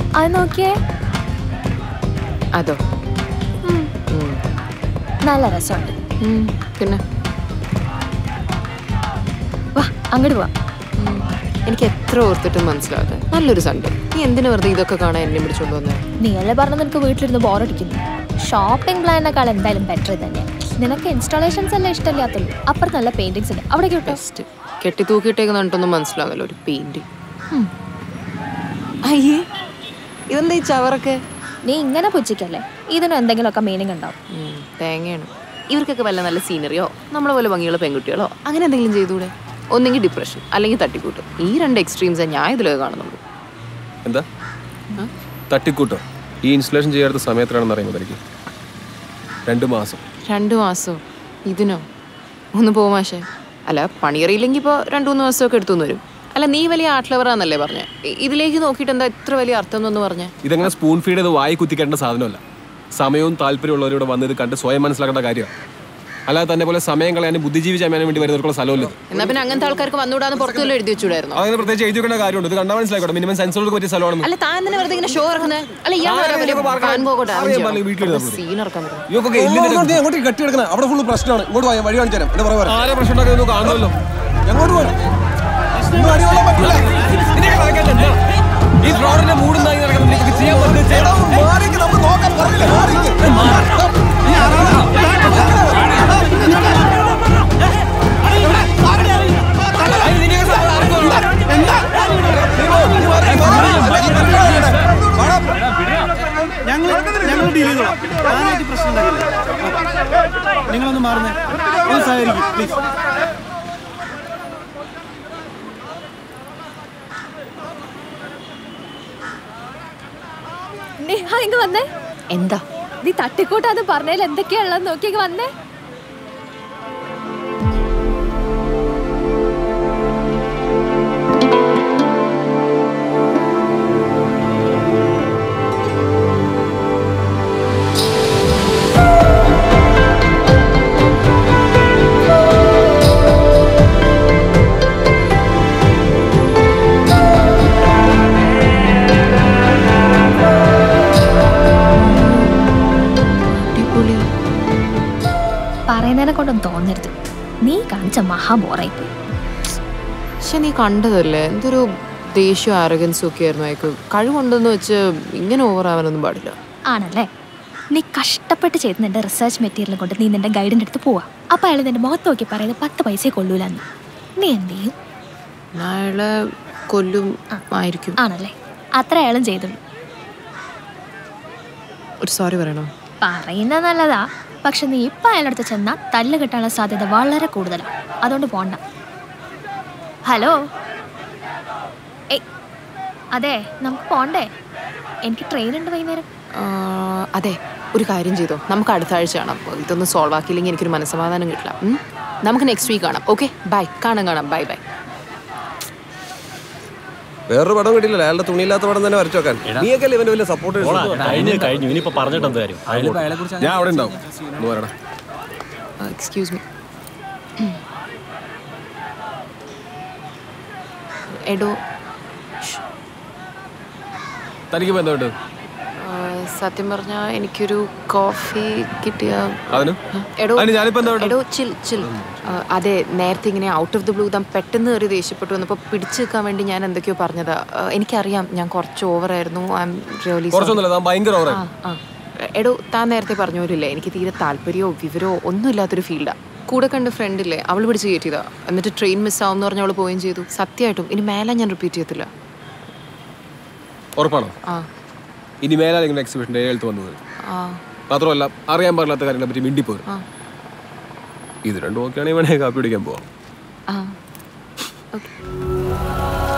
അത് നോക്കിയേ അതോ ഉം, ഉം. നല്ല രസമുണ്ട് ഉം. പിന്നെ വാ അങ്ങോട്ട് പോവാം ഉം. എനിക്ക് എത്ര ഓർത്തിട്ടും മനസ്സിലാവാതെ നല്ലൊരു സൺഡേ നീ എന്തിനു വെറുതെ ഇതൊക്കെ കാണാൻ എന്നെ പിടിച്ചോണ്ട് വന്നേ നീയല്ലേ പറഞ്ഞ നിനക്ക് വീട്ടിലിരുന്ന് ബോറടിക്കുന്നു ഷോപ്പിംഗ് പ്ലാനിനേക്കാൾ എന്തായാലും ബെറ്റർ തന്നെ നിനക്ക് ഇൻസ്റ്റാളേഷൻസ് എല്ലാം ഇഷ്ടമില്ലാത്തുള്ളൂ അപ്പുറത്ത് നല്ല പെയിന്റിങ്സ് ഉണ്ട് അവിടെ കിട്ടും ബെസ്റ്റ് കെട്ടി തൂക്കിയിട്ടേക്ക് കണ്ടിട്ടൊന്നും മനസ്സിലാകല്ലോ ഒരു പെയിന്റ് അയ്യേ ഇതെന്താ ഈ ചവറൊക്കെ നീ ഇങ്ങനെ പുച്ഛിക്കല്ലേ ഇതിന് എന്തെങ്കിലുമൊക്കെ മീനിങ് ഉണ്ടാവും ഉം, തേങ്ങയാണ് ഇവർക്കൊക്കെ വല്ല നല്ല സീനറിയോ നമ്മളെ പോലെ ഭംഗിയുള്ള പെൺകുട്ടികളോ അങ്ങനെ എന്തെങ്കിലും ചെയ്തുകൂടെ ഒന്നെങ്കിൽ ഡിപ്രഷൻ അല്ലെങ്കിൽ തട്ടിക്കൂട്ട് ഈ രണ്ട് എക്സ്ട്രീംസ് ഞാൻ ഇതിലൊക്കെ കാണുന്നുള്ളൂ എന്താ തട്ടിക്കൂട്ടോ ഈ ഇൻസ്റ്റലേഷൻ ചെയ്യാത്ത സമയത്തിലാണെന്ന് അറിയുന്നത് എനിക്ക് രണ്ട് മാസം രണ്ടു മാസോ ഇതിനോ ഒന്ന് പോകും മാഷേ അല്ല പണിയറിയില്ലെങ്കിൽ ഇപ്പോൾ രണ്ടു മൂന്ന് ദിവസമൊക്കെ എടുത്തു വരും അല്ല നീ വലിയ ആർട്ട് ലവറാന്നല്ലേ പറഞ്ഞേ ഇ- ഇതിലേക്ക് നോക്കിയിട്ട് എന്താ ഇത്ര വലിയ അർത്ഥം എന്നൊന്ന് പറഞ്ഞേ ഇതെങ്ങനെ സ്പൂൺ ഫീഡ് ചെയ്ത് വായി കുത്തിക്കേണ്ട സാധനമല്ല സമയവും താല്പര്യമുള്ളവരോട് വന്ന് ഇത് കണ്ട് സ്വയം മനസ്സിലാക്കേണ്ട കാര്യമാണ് അല്ലാതെ തന്നെ പോലെ സമയം കളയാനും ബുദ്ധിജീവി ചമയാനും വേണ്ടി വരുന്നവർക്കുള്ള സ്ഥലമില്ല എന്നാ പിന്നെ അങ്ങനത്തെ ആൾക്കാർക്ക് വന്നുകൂടാന്ന് പുറത്തു വല്ലതും എഴുതി വെച്ചുകൂടായിരുന്നു അങ്ങനെ പ്രത്യേകിച്ച് എഴുതി വെക്കേണ്ട കാര്യമുണ്ട് ഇത് കണ്ടാൽ മനസ്സിലാക്കട്ടെ മിനിമം സെൻസറുകൾക്ക് പറ്റിയ സ്ഥലമാണെന്ന് അല്ല താൻ തന്നെ വെറുതെ ഇങ്ങനെ ഷോ ഇറങ്ങുന്നത് അല്ല ഇയാൾ ആ, ഇതൊക്കെ പാർക്കാൻ- അറിയാൻ പാടില്ല, വീട്ടിലിരുന്നാ മതി. സീൻ ഇറക്കാൻ പറ്റും ഇവക്കൊക്കെ എല്ലിന്റെ അങ്ങോട്ട് കെട്ടിയെടുക്കണം അവിടെ ഫുള്ള് പ്രശ്നമാണ് ഇങ്ങോട്ട് പോയാൽ വഴി കാണിച്ചു തരാം എന്റെ പറയാം ആരെ പ്രശ്നം ഉണ്ടാക്കുന്നത് കാണുമല്ലോ എങ്ങോട്ട് പോകണം അടികൊള്ളാൻ പറ്റില്ല ഈ ഫ്രോഡിന്റെ മൂടുണ്ടായി നടക്കുന്നത് നിങ്ങൾക്ക് ചെയ്യാൻ പറ്റുന്നത് എടാ, ഒന്ന് മാറിക്ക്, നമുക്ക് നോക്കാം പറഞ്ഞില്ലേ മാറിക്ക്. ഞങ്ങൾ ഞങ്ങൾ ഡീൽ ചെയ്തോളാം ഞാനായിട്ട് പ്രശ്നം ഉണ്ടാക്കില്ല നിങ്ങളൊന്ന് മാറുന്നേ ഒന്ന് സഹകരിക്കും പ്ലീസ് നീ ആ, ഇങ്ങ് വന്നേ എന്താ നീ തട്ടിക്കൂട്ടാന്ന് പറഞ്ഞതിൽ എന്തൊക്കെയാ ഉള്ളത് നോക്കി ഇങ്ങ് വന്നേ അടിപൊളി പറയുന്നതിനെ കൊണ്ടൊന്നും തോന്നരുത് നീ കാണിച്ച മഹാബോറായി പോയി പക്ഷെ നീ കണ്ടതല്ലേ എന്തൊരു ദേഷ്യം ആരോഗ്യൻസും ഒക്കെ ആയിരുന്നു അയക്ക് കഴിവുണ്ടെന്ന് വെച്ച് ഇങ്ങനെ ഓവർ ആവാനൊന്നും പാടില്ല ആണല്ലേ നീ കഷ്ടപ്പെട്ട് ചെയ്ത് നിന്റെ റിസർച്ച് മെറ്റീരിയൽ കൊണ്ട് നീ നിന്റെ ഗൈഡിന്റെ അടുത്ത് പോവാ അപ്പൊ അയാൾ നിന്റെ മുഖത്ത് നോക്കി പറയുന്നത് പത്ത് പൈസ കൊള്ളൂലെന്ന് നീ എന്ത് ചെയ്യും അയാളെ കൊല്ലും ആയിരിക്കും ആണല്ലേ അത്ര അയാളും ചെയ്തുള്ളൂ ഒരു സോറി പറയണോ പറയുന്നത് നല്ലതാ പക്ഷെ നീ ഇപ്പൊ അയാളുടെ അടുത്ത് ചെന്നാൽ തല്ല് കിട്ടാനുള്ള സാധ്യത വളരെ കൂടുതലാണ് അതുകൊണ്ട് പോണ്ട ഹലോ ഏയ് അതെ നമുക്ക് പോണ്ടേ എനിക്ക് ട്രെയിൻ ഉണ്ട് വൈകുന്നേരം ആ, അതെ ഒരു കാര്യം ചെയ്തോ നമുക്ക് അടുത്ത ആഴ്ച കാണാം ഇതൊന്ന് സോൾവ് ആക്കിയില്ലെങ്കിൽ എനിക്കൊരു മനസ്സമാധാനം കിട്ടില്ല ഉം? നമുക്ക് നെക്സ്റ്റ് വീക്ക് കാണാം ഓക്കെ ബൈ കാണാം കാണാം ബൈ ബൈ വേറൊരു പടം കിട്ടിയില്ല അയാളുടെ തുണിയില്ലാത്ത പടം തന്നെ വരച്ചു വെക്കാൻ നീയൊക്കെ ഇവന്റെ വലിയ സപ്പോർട്ട് കഴിഞ്ഞു കഴിഞ്ഞു ഇനിയിപ്പോ പറഞ്ഞിട്ട് എന്ത് കാര്യം ഞാൻ അവിടെ ഉണ്ടാവും ഒന്ന് പറയടാ എക്സ്ക്യൂസ് മീ എടോ തനിക്ക് ബന്ധമുണ്ട് ആ, സത്യം പറഞ്ഞാൽ എനിക്കൊരു കോഫി കിട്ടിയ അതിന് എടോ അതിന് ഞാനിപ്പോ എന്താ എടോ ചിൽ ചിൽ ആ, അതെ നേരത്തെ ഇങ്ങനെ ഔട്ട് ഓഫ് ദി ബ്ലൂ താൻ പെട്ടെന്ന് കയറി ദേഷ്യപ്പെട്ടു വന്നപ്പോൾ പിടിച്ചു നിൽക്കാൻ വേണ്ടി ഞാൻ എന്തൊക്കെയോ പറഞ്ഞതാ ആ, എനിക്കറിയാം ഞാൻ കുറച്ച് ഓവർ ആയിരുന്നു ഐ എം റിയലി കുറച്ചൊന്നുമില്ല താൻ ഭയങ്കര ഓവറായി ആ ആ എടോ താൻ നേരത്തെ പറഞ്ഞ പോലില്ലേ എനിക്ക് തീരെ താല്പര്യമോ വിവരമോ ഒന്നും ഇല്ലാത്തൊരു ഫീൽഡാണ് കൂടെ കണ്ട ഫ്രണ്ടില്ലേ അവൾ പിടിച്ച് കയറ്റിയതാ എന്നിട്ട് ട്രെയിൻ മിസ്സാവും എന്ന് പറഞ്ഞ് അവൾ പോവുകയും ചെയ്തു സത്യമായിട്ടും ഇനി മേലെ ഞാൻ റിപ്പീറ്റ് ചെയ്യത്തില്ല ഉറപ്പാണോ ആ ഇനി മേലാൽ ഇങ്ങനെ എക്സിബിഷൻ്റെ എഴുത്ത് വന്നത് ആ മാത്രമല്ല അറിയാൻ പാടില്ലാത്ത കാര്യങ്ങളെ പറ്റി മിണ്ടിപ്പോരും ആ ഇത് രണ്ടും ഓക്കെയാണെങ്കിൽ വേണേ കാപ്പി പിടിക്കാൻ പോവാം ആ ഓക്കെ